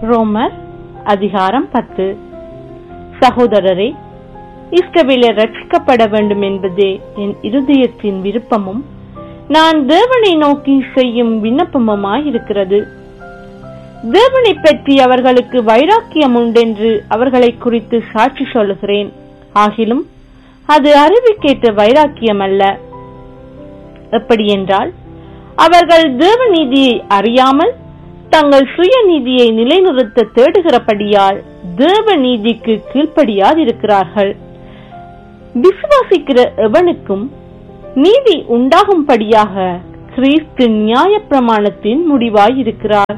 ரோமர் அதிகாரம் பத்து சகோதரரே இஸ்ரவேலர் ரட்சிக்கப்பட வேண்டும் என்பதே என் இருதயத்தின் விருப்பமும் நான் தேவனை நோக்கி செய்யும் விண்ணப்பமுமாயிருக்கிறது தேவனை பற்றி அவர்களுக்கு வைராக்கியம் உண்டென்று அவர்களை குறித்து சாட்சி சொல்லுகிறேன் ஆகிலும் அது அறிவுக்கேற்ற வைராக்கியம் அல்ல எப்படி என்றால் அவர்கள் தேவநீதியை அறியாமல் தங்கள் சுயநீதியை நிலைநிறுத்த தேடுகிறபடியால் தேவ நீதிக்கு கீழ்ப்படியாதிருக்கிறார்கள் விசுவாசிக்கிற எவனுக்கும் நீதி உண்டாகும்படியாக கிறிஸ்து நியாயப்பிரமாணத்தின் முடிவாய் இருக்கிறார்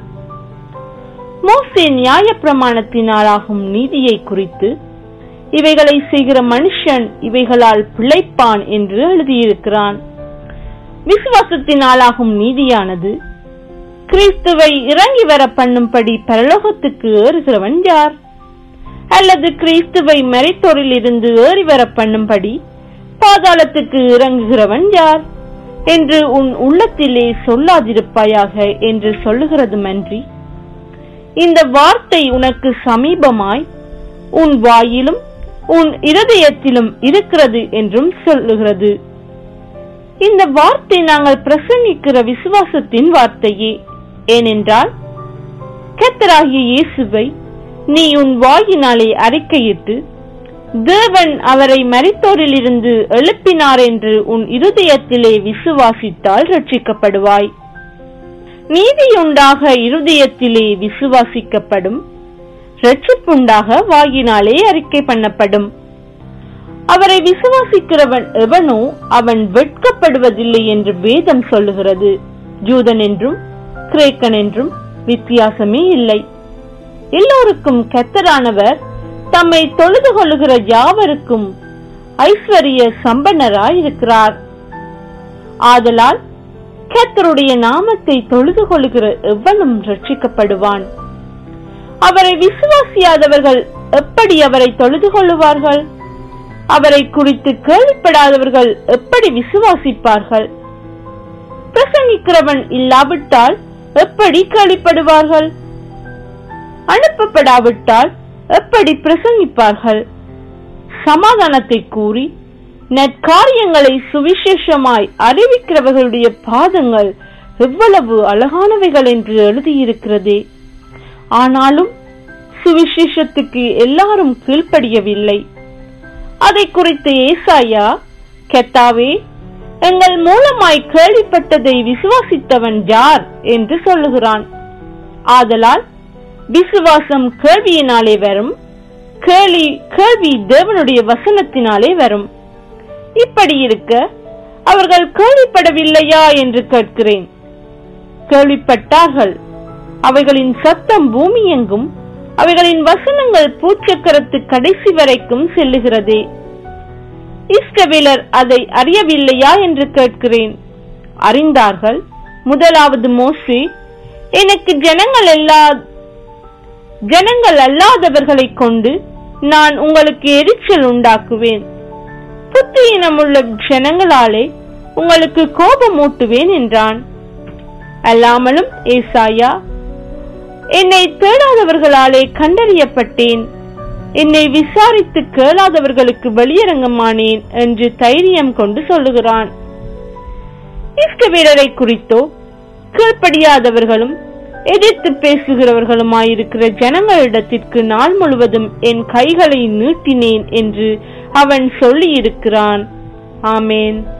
மோசே நியாயப்பிரமாணத்தினாலாகும் நீதியை குறித்து இவைகளை செய்கிற மனுஷன் இவைகளால் பிழைப்பான் என்று எழுதியிருக்கிறான் விசுவாசத்தினாலாகும் நீதியானது கிறிஸ்துவை இறங்கி வர பண்ணும்படி பரலோகத்துக்கு ஏறுகிறவன் யார் அல்லது கிறிஸ்துவை மறைத்தோரில் இருந்து ஏறி வர பண்ணும்படி பாதாளத்துக்கு இறங்குகிறவன் யார் என்று உன் உள்ளத்திலே சொல்லாதிருப்பாயாக என்று சொல்லுகிறதுமன்றி இந்த வார்த்தை உனக்கு சமீபமாய் உன் வாயிலும் உன் இருதயத்திலும் இருக்கிறது என்றும் சொல்லுகிறது இந்த வார்த்தை நாங்கள் பிரசங்கிக்கிற விசுவாசத்தின் வார்த்தையே ஏனென்றால் கத்தராகிய இயேசுவை நீ உன் வாயினாலே அறிக்கையிட்டு தேவன் அவரை மரித்தோரிலிருந்து எழுப்பினார் என்று உன் இருதயத்திலே விசுவாசித்தால் ரட்சிக்கப்படுவாய் நீதியுண்டாக இருதயத்திலே விசுவாசிக்கப்படும் ரட்சிப்புண்டாக வாயினாலே அறிக்கை பண்ணப்படும் அவரை விசுவாசிக்கிறவன் எவனோ அவன் வெட்கப்படுவதில்லை என்று வேதம் சொல்லுகிறது ஜூதன் என்றும் கிரேக்கன் என்றும் வித்தியாசமே இல்லை எல்லோருக்கும் கத்தரானவர் தம்மை தொழுது கொள்ளுகிற யாவருக்கும் ஐஸ்வர்ய சம்பன்னராய் இருக்கிறார் ஆதலால் கத்தருடைய நாமத்தை தொழுது கொள்ளுகிற எவனும் ரட்சிக்கப்படுவான் அவரை விசுவாசியாதவர்கள் எப்படி அவரை தொழுது கொள்ளுவார்கள் அவரை குறித்து கேள்விப்படாதவர்கள் எப்படி விசுவாசிப்பார்கள் பிரசங்கிக்கிறவன் இல்லாவிட்டால் எப்படி கேள்விப்படுவார்கள் அனுப்பப்படாவிட்டால் எப்படி பிரசங்கிப்பார்கள் சமாதானத்தை கூறி நற்காரியங்களை சுவிசேஷமாய் அறிவிக்கிறவர்களுடைய பாதங்கள் எவ்வளவு அழகானவைகள் என்று எழுதியிருக்கிறதே ஆனாலும் சுவிசேஷத்துக்கு எல்லாரும் கீழ்ப்படியவில்லை அதை குறித்து ஏசாயா கெத்தாவே எங்கள் மூலமாய் கேள்விப்பட்டதை விசுவாசித்தவன் யார் என்று சொல்லுகிறான் ஆதலால் விசுவாசம் கேள்வியினாலே வரும் கேள்வி கேள்வி தேவனுடைய வசனத்தினாலே வரும் இப்படி இருக்க அவர்கள் கேள்விப்படவில்லையா என்று கேட்கிறேன் கேள்விப்பட்டார்கள் அவைகளின் சத்தம் பூமி எங்கும் அவைகளின் வசனங்கள் பூச்சக்கரத்து கடைசி வரைக்கும் செல்லுகிறதே இஸ்ரவேலர் அதை அறியவில்லையா என்று கேட்கிறேன் அறிந்தார்கள் முதலாவது மோசே எனக்கு ஜனங்கள் எல்லா ஜனங்கள் அல்லாதவர்களை கொண்டு நான் உங்களுக்கு எரிச்சல் உண்டாக்குவேன் புத்தியினமுள்ள ஜனங்களாலே உங்களுக்கு கோபமூட்டுவேன் என்றான் அல்லாமலும் ஏசாயா என்னை தேடாதவர்களாலே கண்டறியப்பட்டேன் என்னை விசாரித்து கேளாதவர்களுக்கு வெளியரங்கமானேன் என்று தைரியம் கொண்டு சொல்லுகிறான் இஷ்டவீரரை குறித்தோ கீழ்ப்படியாதவர்களும் எதிர்த்து பேசுகிறவர்களுமாயிருக்கிற ஜனங்களிடத்திற்கு நாள் முழுவதும் என் கைகளை நீட்டினேன் என்று அவன் சொல்லியிருக்கிறான் ஆமேன்